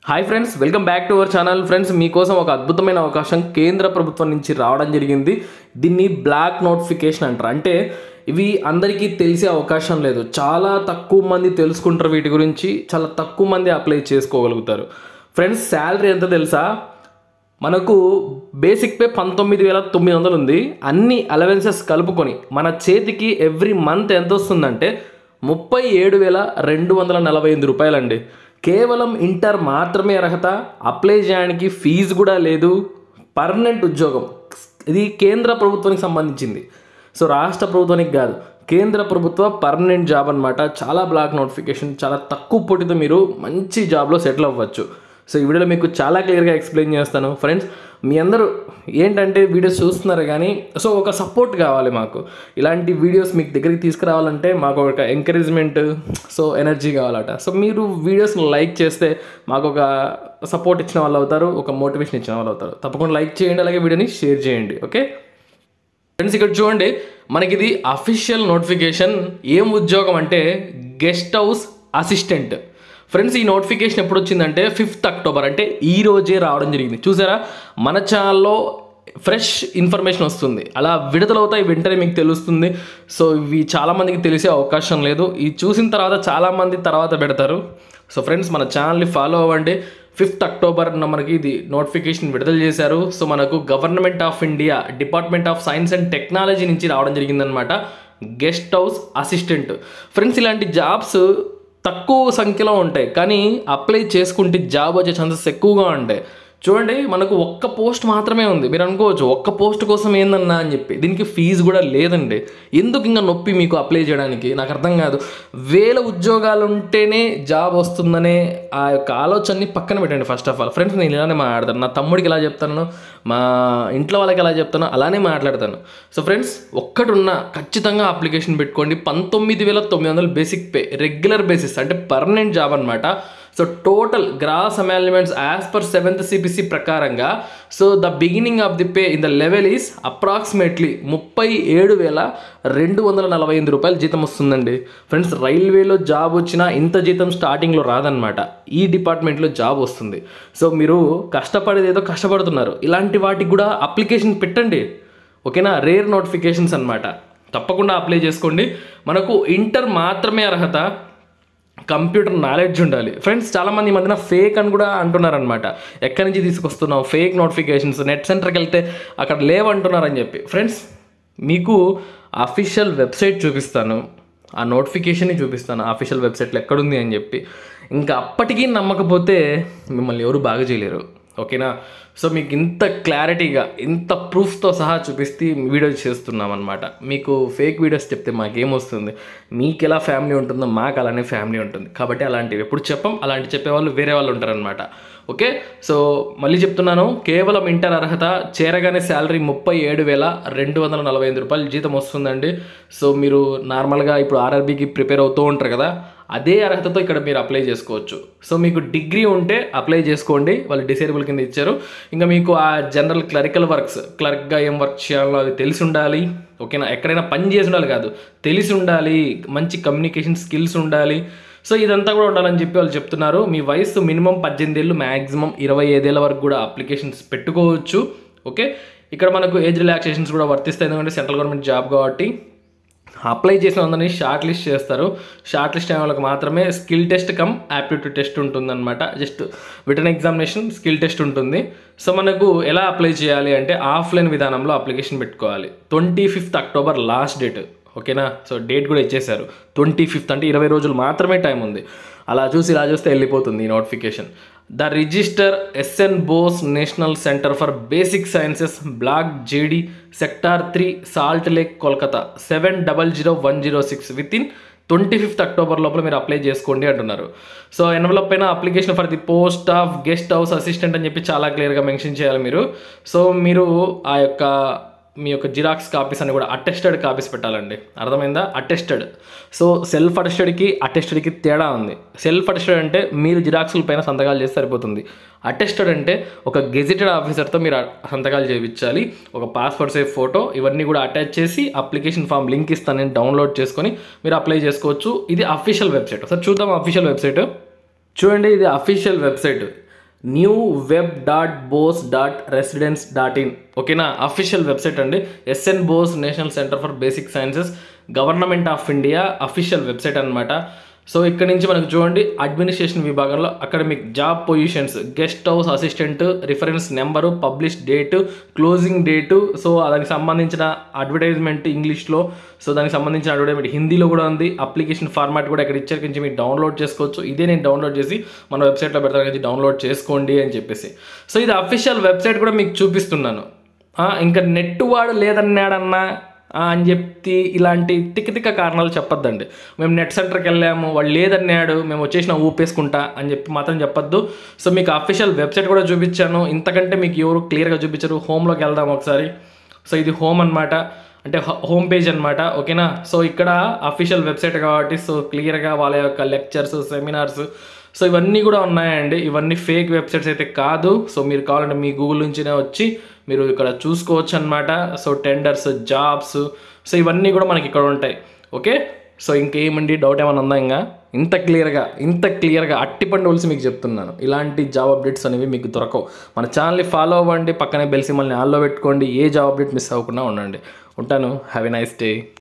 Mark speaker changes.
Speaker 1: hi friends welcome back to our channel friends మీకోసం ఒక అద్భుతమైన అవకాశం కేంద్ర ప్రభుత్వం నుంచి రావడం జరిగింది దీన్ని బ్లాక్ నోటిఫికేషన్ అంటారు అంటే ఇవి అందరికీ తెలిసే అవకాశం లేదు చాలా తక్కువ మంది తెలుసుకుంటారు వీటి గురించి చాలా తక్కువ మంది అప్లై చేసుకోగలుగుతారు ఫ్రెండ్స్ శాలరీ ఎంత తెలుసా మనకు బేసిక్ పే పంతొమ్మిది వేల తొమ్మిది వందలు ఉంది అన్ని అలవెన్సెస్ కలుపుకొని మన చేతికి ఎవ్రీ మంత్ ఎంత వస్తుందంటే ముప్పై ఏడు వేల రెండు వందల నలభై ఎనిమిది రూపాయలండి కేవలం ఇంటర్ మాత్రమే అర్హత అప్లై చేయడానికి ఫీజు కూడా లేదు పర్మనెంట్ ఉద్యోగం ఇది కేంద్ర ప్రభుత్వానికి సంబంధించింది సో రాష్ట్ర ప్రభుత్వానికి కాదు కేంద్ర ప్రభుత్వ పర్మనెంట్ జాబ్ అనమాట చాలా బ్లాక్ నోటిఫికేషన్ చాలా తక్కువ పోటీతో మీరు మంచి జాబ్లో సెటిల్ అవ్వచ్చు సో ఈ వీడియోలో మీకు చాలా క్లియర్గా ఎక్స్ప్లెయిన్ చేస్తాను ఫ్రెండ్స్ మీ అందరూ ఏంటంటే వీడియోస్ చూస్తున్నారు కానీ సో ఒక సపోర్ట్ కావాలి మాకు ఇలాంటి వీడియోస్ మీకు దగ్గరికి తీసుకురావాలంటే మాకు ఒక ఎంకరేజ్మెంట్ సో ఎనర్జీ కావాలట సో మీరు వీడియోస్ని లైక్ చేస్తే మాకు ఒక సపోర్ట్ ఇచ్చిన వాళ్ళు అవుతారు ఒక మోటివేషన్ ఇచ్చిన వాళ్ళు అవుతారు తప్పకుండా లైక్ చేయండి అలాగే వీడియోని షేర్ చేయండి ఓకే ఫ్రెండ్స్ ఇక్కడ చూడండి మనకి ఇది అఫీషియల్ నోటిఫికేషన్ ఏం ఉద్యోగం అంటే గెస్ట్ హౌస్ అసిస్టెంట్ ఫ్రెండ్స్ ఈ నోటిఫికేషన్ ఎప్పుడు వచ్చిందంటే ఫిఫ్త్ అక్టోబర్ అంటే ఈ రోజే రావడం జరిగింది చూసారా మన ఛానల్లో ఫ్రెష్ ఇన్ఫర్మేషన్ వస్తుంది అలా విడుదలవుతాయి వెంటనే మీకు తెలుస్తుంది సో ఇవి చాలామందికి తెలిసే అవకాశం లేదు ఇది చూసిన తర్వాత చాలామంది తర్వాత పెడతారు సో ఫ్రెండ్స్ మన ఛానల్ని ఫాలో అవ్వండి ఫిఫ్త్ అక్టోబర్ మనకి ఇది నోటిఫికేషన్ విడుదల చేశారు సో మనకు Government of India Department of Science and Technology నుంచి రావడం జరిగిందనమాట గెస్ట్ హౌస్ అసిస్టెంట్ ఫ్రెండ్స్ ఇలాంటి జాబ్స్ తక్కువ సంఖ్యలో ఉంటాయి కానీ అప్లై చేసుకుంటే జాబ్ వచ్చే ఛాన్సెస్ ఎక్కువగా ఉంటాయి చూడండి మనకు ఒక్క పోస్ట్ మాత్రమే ఉంది మీరు అనుకోవచ్చు ఒక్క పోస్ట్ కోసం ఏందన్నా అని చెప్పి దీనికి ఫీజు కూడా లేదండి ఎందుకు ఇంకా నొప్పి మీకు అప్లై చేయడానికి నాకు అర్థం కాదు వేల ఉద్యోగాలు ఉంటేనే జాబ్ వస్తుందనే ఆ యొక్క ఆలోచనని పక్కన పెట్టండి ఫస్ట్ ఆఫ్ ఆల్ ఫ్రెండ్స్ నేను ఇలానే మాట్లాడతాను నా తమ్ముడికి ఎలా చెప్తాను మా ఇంట్లో వాళ్ళకి ఎలా చెప్తానో అలానే మాట్లాడతాను సో ఫ్రెండ్స్ ఒక్కటున్న ఖచ్చితంగా అప్లికేషన్ పెట్టుకోండి పంతొమ్మిది వేల తొమ్మిది వందలు బేసిక్ పే రెగ్యులర్ బేసిస్ అంటే పర్మనెంట్ జాబ్ అనమాట so total gross emoluments as per seventh CPC ప్రకారంగా so the beginning of the pay in the level is approximately ముప్పై ఏడు వేల రెండు వందల నలభై ఎనిమిది రూపాయలు జీతం వస్తుందండి ఫ్రెండ్స్ రైల్వేలో జాబ్ వచ్చినా ఇంత జీతం స్టార్టింగ్లో రాదనమాట ఈ డిపార్ట్మెంట్లో జాబ్ వస్తుంది సో మీరు కష్టపడేది ఏదో కష్టపడుతున్నారు ఇలాంటి వాటికి కూడా అప్లికేషన్ పెట్టండి ఓకేనా రేర్ నోటిఫికేషన్స్ అనమాట తప్పకుండా అప్లై చేసుకోండి మనకు ఇంటర్ మాత్రమే అర్హత కంప్యూటర్ నాలెడ్జ్ ఉండాలి ఫ్రెండ్స్ చాలామంది ఈ మధ్యన ఫేక్ అని కూడా అంటున్నారనమాట ఎక్కడి నుంచి తీసుకొస్తున్నాం ఫేక్ నోటిఫికేషన్స్ నెట్ సెంటర్కి వెళ్తే అక్కడ లేవంటున్నారని చెప్పి ఫ్రెండ్స్ మీకు అఫీషియల్ వెబ్సైట్ చూపిస్తాను ఆ నోటిఫికేషన్ని చూపిస్తాను అఫీషియల్ వెబ్సైట్లో ఎక్కడుంది అని చెప్పి ఇంకా అప్పటికీ నమ్మకపోతే మిమ్మల్ని ఎవరు బాగా చేయలేరు ఓకేనా సో మీకు ఇంత క్లారిటీగా ఇంత ప్రూఫ్తో సహా చూపిస్తే వీడియో చేస్తున్నాం అనమాట మీకు ఫేక్ వీడియోస్ చెప్తే మాకేమొస్తుంది మీకు ఎలా ఫ్యామిలీ ఉంటుందో మాకు అలానే ఫ్యామిలీ ఉంటుంది కాబట్టి అలాంటివి ఎప్పుడు చెప్పం అలాంటి చెప్పేవాళ్ళు వేరే వాళ్ళు ఉంటారనమాట ఓకే సో మళ్ళీ చెప్తున్నాను కేవలం ఇంటర్ అర్హత చేరగానే శాలరీ ముప్పై ఏడు వేల రెండు వందల నలభై ఐదు రూపాయలు జీతం వస్తుందండి సో మీరు నార్మల్గా ఇప్పుడు ఆర్ఆర్బీకి ప్రిపేర్ అవుతూ ఉంటారు కదా అదే అర్హతతో ఇక్కడ మీరు అప్లై చేసుకోవచ్చు సో మీకు డిగ్రీ ఉంటే అప్లై చేసుకోండి వాళ్ళు డిసేబుల్ కింద ఇచ్చారు ఇంకా మీకు ఆ జనరల్ క్లరికల్ వర్క్స్ క్లర్క్గా ఏం వర్క్ చేయాలో అది తెలిసి ఉండాలి ఓకేనా ఎక్కడైనా పని చేసి ఉండాలి కాదు తెలిసి ఉండాలి మంచి కమ్యూనికేషన్ స్కిల్స్ ఉండాలి సో ఇదంతా కూడా ఉండాలని చెప్పి వాళ్ళు చెప్తున్నారు మీ వయసు మినిమం పద్దెనిమిది ఏళ్ళు మ్యాక్సిమం ఇరవై ఐదేళ్ళ వరకు కూడా అప్లికేషన్స్ పెట్టుకోవచ్చు ఓకే ఇక్కడ మనకు ఏజ్ రిలాక్సేషన్స్ కూడా వర్తిస్తాయి ఎందుకంటే సెంట్రల్ గవర్నమెంట్ జాబ్ కాబట్టి అప్లై చేసిన అందరినీ షార్ట్ లిస్ట్ చేస్తారు షార్ట్ లిస్ట్ అయిన వాళ్ళకి మాత్రమే skill test cum aptitude test ఉంటుందన్నమాట just written examination skill test ఉంటుంది సో మనకు ఎలా అప్లై చేయాలి అంటే ఆఫ్లైన్ విధానంలో అప్లికేషన్ పెట్టుకోవాలి twenty fifth October last date ఓకేనా సో డేట్ కూడా ఇచ్చేశారు ట్వంటీ ఫిఫ్త్ అంటే ఇరవై రోజులు మాత్రమే టైం ఉంది అలా చూసి ఇలా చూస్తే వెళ్ళిపోతుంది ఈ notification the registrar S N Bose National Centre for Basic Sciences block JD sector three Salt Lake Kolkata seven double zero one zero six with in twenty fifth October లోపల మీరు అప్లై చేసుకోండి అంటున్నారు సో ఎన్వలప్ పైన application for the post of guest house assistant అని చెప్పి చాలా క్లియర్గా mention చేయాలి మీరు సో మీరు ఆ యొక్క మీ యొక్క జిరాక్స్ కాపీస్ అని కూడా అటెస్టెడ్ కాపీస్ పెట్టాలండి అర్థమైందా అటెస్టెడ్ సో సెల్ఫ్ అటెస్టెడ్కి అటెస్టెడ్కి తేడా ఉంది సెల్ఫ్ అటెస్టెడ్ అంటే మీరు జిరాక్స్ల పైన సంతకాలు చేస్తే సరిపోతుంది అటెస్టెడ్ అంటే ఒక గెజిటెడ్ ఆఫీసర్తో మీరు సంతకాలు చేయించాలి ఒక పాస్పోర్ట్ సైజ్ ఫోటో ఇవన్నీ కూడా అటాచ్ చేసి అప్లికేషన్ ఫామ్ లింక్ ఇస్తాను నేను డౌన్లోడ్ చేసుకొని మీరు అప్లై చేసుకోవచ్చు ఇది అఫీషియల్ వెబ్సైట్ ఒకసారి చూద్దాం అఫీషియల్ వెబ్సైట్ చూడండి ఇది official website new web dot Bose dot residence dot in ఓకేనా అఫీషియల్ వెబ్సైట్ అండి S N Bose National Centre for Basic Sciences Government of India official website అనమాట సో ఇక్కడ నుంచి మనకు చూడండి అడ్మినిస్ట్రేషన్ విభాగంలో academic job positions guest house assistant reference number publish date closing date so దానికి సంబంధించిన అడ్వర్టైజ్మెంట్ ఇంగ్లీష్లో సో దానికి సంబంధించిన అడ్వర్టైజ్మెంట్ హిందీలో కూడా ఉంది అప్లికేషన్ ఫార్మాట్ కూడా ఇక్కడ ఇచ్చారు నుంచి మీరు డౌన్లోడ్ చేసుకోవచ్చు ఇదే నేను డౌన్లోడ్ చేసి మన వెబ్సైట్లో పెడతాను కదా డౌన్లోడ్ చేసుకోండి అని చెప్పేసి సో ఇది అఫీషియల్ వెబ్సైట్ కూడా మీకు చూపిస్తున్నాను ఆ, ఇంకా నెట్ వాడు లేదన్నాడన్నా ఆ, అని చెప్పి ఇలాంటి తిక్క తిక్క కారణాలు చెప్పొద్దండి మేము నెట్ సెంటర్కి వెళ్ళాము వాళ్ళు లేదన్నాడు మేము వచ్చేసిన ఊపేసుకుంటా అని చెప్పి మాత్రం చెప్పొద్దు సో మీకు అఫీషియల్ వెబ్సైట్ కూడా చూపించాను ఇంతకంటే మీకు ఎవరు క్లియర్గా చూపించరు హోమ్లోకి వెళ్దాం ఒకసారి సో ఇది హోమ్ అన్నమాట అంటే హోమ్ పేజ్ అనమాట ఓకేనా సో ఇక్కడ అఫీషియల్ వెబ్సైట్ కాబట్టి సో క్లియర్గా వాళ్ళ యొక్క లెక్చర్స్ సెమినార్స్ సో ఇవన్నీ కూడా ఉన్నాయండి ఇవన్నీ ఫేక్ వెబ్సైట్స్ అయితే కాదు సో మీరు కావాలంటే మీ గూగుల్ నుంచినే వచ్చి మీరు ఇక్కడ చూసుకోవచ్చు అనమాట సో టెండర్స్ జాబ్స్ సో ఇవన్నీ కూడా మనకి ఇక్కడ ఉంటాయి ఓకే సో ఇంకేమండి డౌట్ ఏమైనా ఉందా ఇంకా ఇంత క్లియర్గా ఇంత క్లియర్గా అట్టిపండి ఒలిసి మీకు చెప్తున్నాను ఇలాంటి జాబ్ అప్డేట్స్ అనేవి మీకు దొరకవు మన ఛానల్ని ఫాలో అవ్వండి పక్కనే బెల్ సింబల్ని ఆల్లో పెట్టుకోండి ఏ జాబ్ అప్డేట్ మిస్ అవ్వకుండా ఉండండి ఉంటాను హ్యావ్ ఎ నైస్ డే